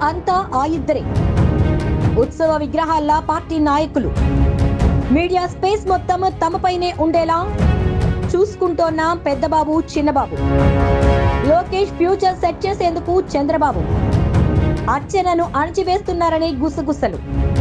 అంతా ఆ ఇద్దరే ఉత్సవ విగ్రహాల్లా పార్టీ నాయకులు మీడియా స్పేస్ మొత్తం తమపైనే ఉండేలా చూసుకుంటోన్న పెద్దబాబు చిన్నబాబు లోకేష్ ఫ్యూచర్ సెట్ చేసేందుకు చంద్రబాబు అర్చనను అణచివేస్తున్నారని గుసగుసలు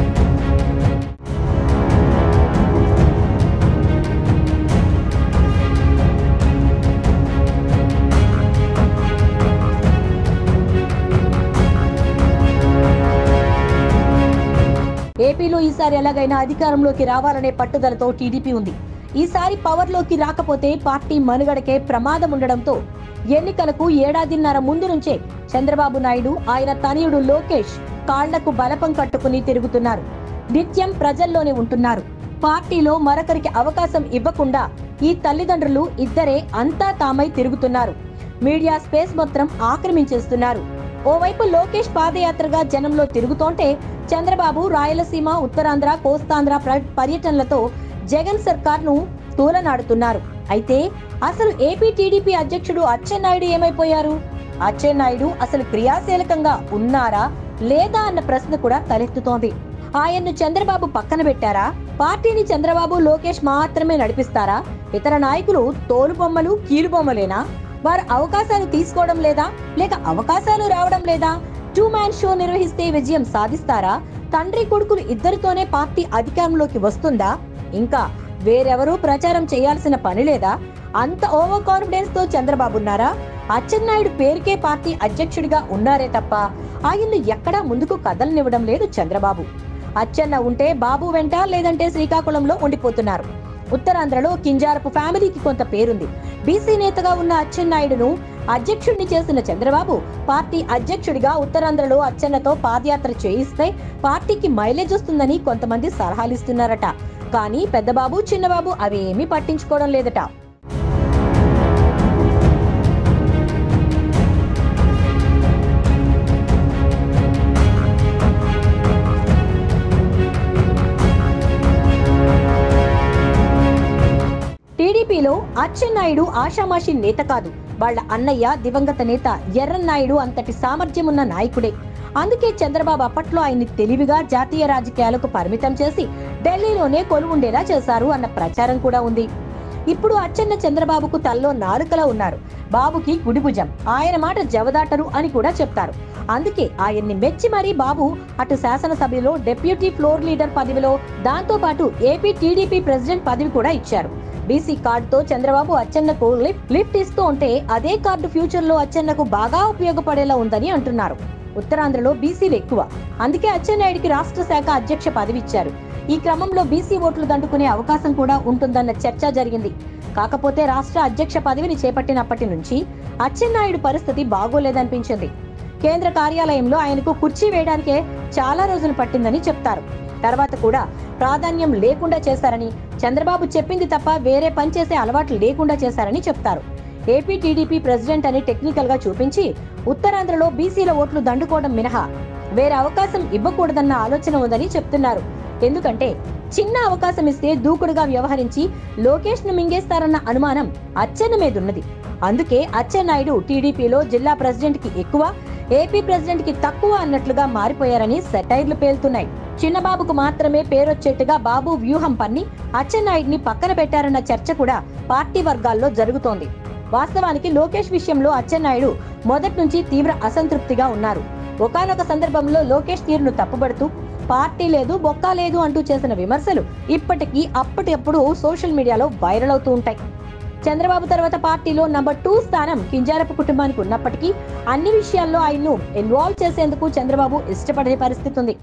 ఏపీలో ఈసారి ఎలాగైనా అధికారంలోకి రావాలనే పట్టుదలతో టీడీపీ ఉంది ఈసారి పవర్లోకి రాకపోతే పార్టీ మనుగడకే ప్రమాదం ఉండడంతో ఎన్నికలకు ఏడాదిన్నర ముందు నుంచే చంద్రబాబు నాయుడు ఆయన తనయుడు లోకేష్ కాళ్లకు బలపం కట్టుకుని తిరుగుతున్నారు నిత్యం ప్రజల్లోనే ఉంటున్నారు పార్టీలో మరొకరికి అవకాశం ఇవ్వకుండా ఈ తల్లిదండ్రులు ఇద్దరే అంతా తామై తిరుగుతున్నారు మీడియా స్పేస్ మొత్తం ఆక్రమించేస్తున్నారు ఓవైపు లోకేష్ పాదయాత్రగా జనంలో తిరుగుతోంటే చంద్రబాబు రాయలసీమ ఉత్తరాంధ్ర కోస్తాంధ్ర ప్ర- పర్యటనలతో జగన్ సర్కార్ ను తూలనాడుతున్నారు అయితే అసలు ఏపీ టీడీపీ అధ్యక్షుడు అచ్చెన్నాయుడు ఏమైపోయారు అచ్చెన్నాయుడు అసలు క్రియాశీలకంగా ఉన్నారా లేదా అన్న ప్రశ్న కూడా తలెత్తుతోంది ఆయన్ను చంద్రబాబు పక్కన పెట్టారా పార్టీని చంద్రబాబు లోకేష్ మాత్రమే నడిపిస్తారా ఇతర నాయకులు తోలుబొమ్మలు కీలుబొమ్మలేనా వారు అవకాశాలు తీసుకోవడం లేదా లేక అవకాశాలు రావడం లేదా టూ మ్యాన్ షో నిర్వహిస్తే విజయం సాధిస్తారా తండ్రి కొడుకులు ఇద్దరితోనే పార్టీ అధికారంలోకి వస్తుందా ఇంకా వేరెవరూ ప్రచారం చేయాల్సిన పని లేదా అంత ఓవర్ కాన్ఫిడెన్స్ తో చంద్రబాబు ఉన్నారా అచ్చెన్నాయుడు పేరుకే పార్టీ అధ్యక్షుడిగా ఉన్నారే తప్ప ఆయన్ను ఎక్కడా ముందుకు కదలనివ్వడం లేదు చంద్రబాబు అచ్చెన్న ఉంటే బాబు వెంట లేదంటే శ్రీకాకుళంలో ఉండిపోతున్నారు ఉత్తరాంధ్రలో కింజారపు ఫ్యామిలీకి కొంత పేరుంది బీసీ నేతగా ఉన్న అచ్చెన్నాయుడును అధ్యక్షుడిని చేసిన చంద్రబాబు పార్టీ అధ్యక్షుడిగా ఉత్తరాంధ్రలో అచ్చెన్నతో పాదయాత్ర చేయిస్తే పార్టీకి మైలేజ్ వస్తుందని కొంతమంది సలహాలిస్తున్నారట కానీ పెద్దబాబు చిన్నబాబు అవేమీ పట్టించుకోవడం లేదట టీడీపీలో అచ్చెన్నాయుడు ఆషామాషి నేత కాదు వాళ్ళ అన్నయ్య దివంగత నేత ఎర్రన్నాయుడు అంతటి సామర్థ్యమున్న నాయకుడే అందుకే చంద్రబాబు అప్పట్లో ఆయన్ని తెలివిగా జాతీయ రాజకీయాలకు పరిమితం చేసి ఢిల్లీలోనే కొలువుండేలా చేశారు అన్న ప్రచారం కూడా ఉంది ఇప్పుడు అచ్చెన్న చంద్రబాబుకు తల్లో నాలుకలా ఉన్నారు బాబుకి కుడిభుజం ఆయన మాట జవదాటరు అని కూడా చెప్తారు అందుకే ఆయన్ని మెచ్చి మరీ బాబు అటు శాసనసభలో డెప్యూటీ ఫ్లోర్ లీడర్ పదవిలో దాంతో పాటు ఏపీ టీడీపీ ప్రెసిడెంట్ పదవి కూడా ఇచ్చారు బీసీ కార్డుతో చంద్రబాబు అచ్చెన్నకు లిఫ్ట్ లిఫ్ట్ ఇస్తూ ఉంటే అదే కార్డు ఫ్యూచర్ లో అచ్చెన్నకు బాగా ఉపయోగపడేలా ఉందని అంటున్నారు ఉత్తరాంధ్రలో బీసీలు ఎక్కువ అందుకే అచ్చెన్నాయుడికి రాష్ట్ర శాఖ అధ్యక్ష పదవి ఇచ్చారు ఈ క్రమంలో బీసీ ఓట్లు దండుకునే అవకాశం కూడా ఉంటుందన్న చర్చ జరిగింది కాకపోతే రాష్ట్ర అధ్యక్ష పదవిని చేపట్టినప్పటి నుంచి అచ్చెన్నాయుడు పరిస్థితి బాగోలేదనిపించింది కేంద్ర కార్యాలయంలో ఆయనకు కుర్చీ వేయడానికే చాలా రోజులు పట్టిందని చెప్తారు తర్వాత కూడా ప్రాధాన్యం లేకుండా చేశారని చంద్రబాబు చెప్పింది తప్ప వేరే పని చేసే అలవాట్లు లేకుండా చేశారని చెప్తారు ఏపీ టీడీపీ ప్రెసిడెంట్ అని టెక్నికల్ గా చూపించి ఉత్తరాంధ్రలో బీసీల ఓట్లు దండుకోవడం మినహా వేరే అవకాశం ఇవ్వకూడదన్న ఆలోచన ఉందని చెప్తున్నారు ఎందుకంటే చిన్న అవకాశం ఇస్తే దూకుడుగా వ్యవహరించి లోకేష్ ను మింగేస్తారన్న అనుమానం అచ్చెన్న మీదున్నది అందుకే అచ్చెన్నాయుడు టీడీపీలో జిల్లా ప్రెసిడెంట్ కి ఎక్కువ ఏపీ ప్రెసిడెంట్ కి తక్కువ అన్నట్లుగా మారిపోయారని సెటైర్లు పేలుతున్నాయి చిన్నబాబుకు మాత్రమే పేరొచ్చేట్టుగా బాబు వ్యూహం పన్ని అచ్చెన్నాయుడిని పక్కన పెట్టారన్న చర్చ కూడా పార్టీ వర్గాల్లో జరుగుతోంది వాస్తవానికి లోకేష్ విషయంలో అచ్చెన్నాయుడు మొదటి నుంచి తీవ్ర అసంతృప్తిగా ఉన్నారు ఒకానొక సందర్భంలో లోకేష్ తీరును తప్పుబడుతూ పార్టీ లేదు బొక్క లేదు అంటూ చేసిన విమర్శలు ఇప్పటికీ అప్పటికప్పుడు సోషల్ మీడియాలో వైరల్ అవుతూ ఉంటాయి చంద్రబాబు తర్వాత పార్టీలో నంబర్ టూ స్థానం కింజారపు కుటుంబానికి ఉన్నప్పటికీ అన్ని విషయాల్లో ఆయన్ను ఇన్వాల్వ్ చేసేందుకు చంద్రబాబు ఇష్టపడే పరిస్థితి ఉంది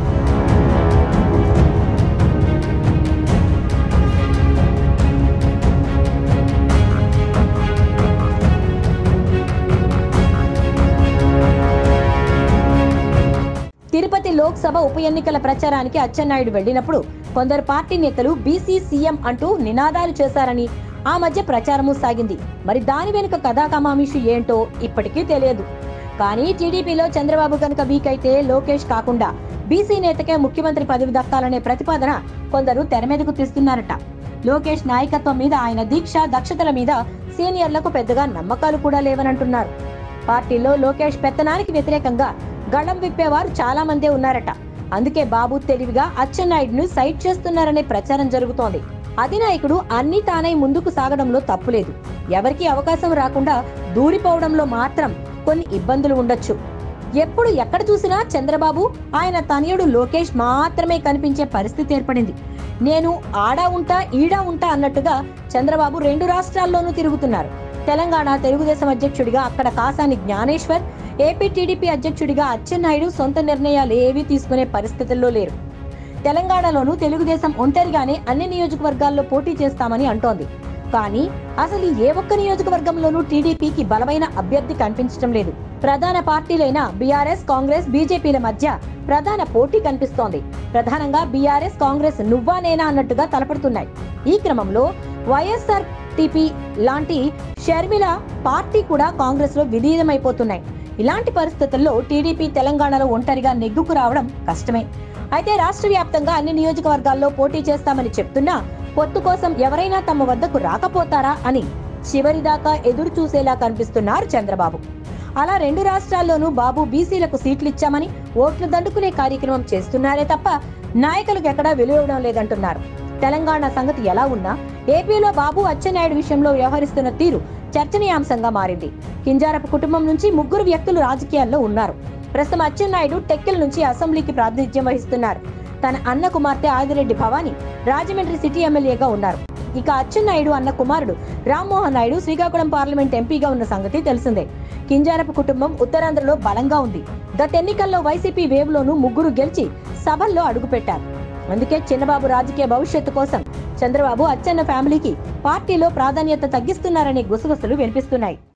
తిరుపతి లోక్సభ ఉప ఎన్నికల ప్రచారానికి అచ్చెన్నాయుడు వెళ్లినప్పుడు కొందరు పార్టీ నేతలు బీసీ సీఎం అంటూ నినాదాలు చేశారని ఆ మధ్య ప్రచారము సాగింది మరి దాని వెనుక కథాకమామిషు ఏంటో ఇప్పటికీ తెలియదు కానీ టీడీపీలో చంద్రబాబు కనుక వీక్ అయితే లోకేష్ కాకుండా బీసీ నేతకే ముఖ్యమంత్రి పదవి దక్కాలనే ప్రతిపాదన కొందరు తెర మీదకు తీస్తున్నారట లోకేష్ నాయకత్వం మీద ఆయన దీక్ష దక్షతల మీద సీనియర్లకు పెద్దగా నమ్మకాలు కూడా లేవనంటున్నారు పార్టీలో లోకేష్ పెత్తనానికి వ్యతిరేకంగా గళం విప్పేవారు చాలా మందే ఉన్నారట అందుకే బాబు తెలివిగా అచ్చెన్నాయుడును సైట్ చేస్తున్నారనే ప్రచారం జరుగుతోంది అధినాయకుడు అన్ని తానై ముందుకు సాగడంలో తప్పులేదు ఎవరికీ అవకాశం రాకుండా దూరిపోవడంలో మాత్రం కొన్ని ఇబ్బందులు ఉండొచ్చు ఎప్పుడు ఎక్కడ చూసినా చంద్రబాబు ఆయన తనయుడు లోకేష్ మాత్రమే కనిపించే పరిస్థితి ఏర్పడింది నేను ఆడా ఉంటా ఈడా ఉంటా అన్నట్టుగా చంద్రబాబు రెండు రాష్ట్రాల్లోనూ తిరుగుతున్నారు తెలంగాణ తెలుగుదేశం అధ్యక్షుడిగా అక్కడ కాసాని జ్ఞానేశ్వర్ ఏపీ టీడీపీ అధ్యక్షుడిగా అచ్చెన్నాయుడు సొంత నిర్ణయాలు ఏవీ తీసుకునే పరిస్థితుల్లో లేరు తెలంగాణలోనూ తెలుగుదేశం ఒంటరిగానే అన్ని నియోజకవర్గాల్లో పోటీ చేస్తామని అంటోంది కానీ అసలు ఏ ఒక్క నియోజకవర్గంలోనూ టీడీపీకి బలమైన అభ్యర్థి కనిపించడం లేదు ప్రధాన పార్టీలైన బీఆర్ఎస్ కాంగ్రెస్ బీజేపీల మధ్య ప్రధాన పోటీ కనిపిస్తోంది ప్రధానంగా బీఆర్ఎస్ కాంగ్రెస్ నువ్వా నేనా అన్నట్టుగా తలపడుతున్నాయి ఈ క్రమంలో వైఎస్ఆర్ టీపీ లాంటి షర్మిల పార్టీ కూడా కాంగ్రెస్ లో విలీనమైపోతున్నాయి ఇలాంటి పరిస్థితుల్లో టీడీపీ తెలంగాణలో ఒంటరిగా నెగ్గుకు రావడం కష్టమే అయితే రాష్ట్ర వ్యాప్తంగా అన్ని నియోజకవర్గాల్లో పోటీ చేస్తామని చెప్తున్నా పొత్తు కోసం ఎవరైనా తమ వద్దకు రాకపోతారా అని చివరిదాకా ఎదురు చూసేలా కనిపిస్తున్నారు చంద్రబాబు అలా రెండు రాష్ట్రాల్లోనూ బాబు బీసీలకు సీట్లు ఇచ్చామని ఓట్లు దండుకునే కార్యక్రమం చేస్తున్నారే తప్ప నాయకులకు ఎక్కడా విలువడం లేదంటున్నారు తెలంగాణ సంగతి ఎలా ఉన్నా ఏపీలో బాబు అచ్చెన్నాయుడు విషయంలో వ్యవహరిస్తున్న తీరు చర్చనీయాంశంగా మారింది కింజారపు కుటుంబం నుంచి ముగ్గురు వ్యక్తులు రాజకీయాల్లో ఉన్నారు ప్రస్తుతం అచ్చెన్నాయుడు టెక్కిల్ నుంచి అసెంబ్లీకి ప్రాతినిధ్యం వహిస్తున్నారు తన అన్న కుమార్తె ఆదిరెడ్డి భవానీ రాజమండ్రి సిటీ ఎమ్మెల్యేగా ఉన్నారు ఇక అచ్చెన్నాయుడు అన్న కుమారుడు రామ్మోహన్ నాయుడు శ్రీకాకుళం పార్లమెంట్ ఎంపీగా ఉన్న సంగతి తెలిసిందే కింజారపు కుటుంబం ఉత్తరాంధ్రలో బలంగా ఉంది గత ఎన్నికల్లో వైసీపీ వేవ్లోనూ ముగ్గురు గెలిచి సభల్లో అడుగుపెట్టారు అందుకే చిన్నబాబు రాజకీయ భవిష్యత్తు కోసం చంద్రబాబు అచ్చెన్న ఫ్యామిలీకి పార్టీలో ప్రాధాన్యత తగ్గిస్తున్నారనే గుసగుసలు వినిపిస్తున్నాయి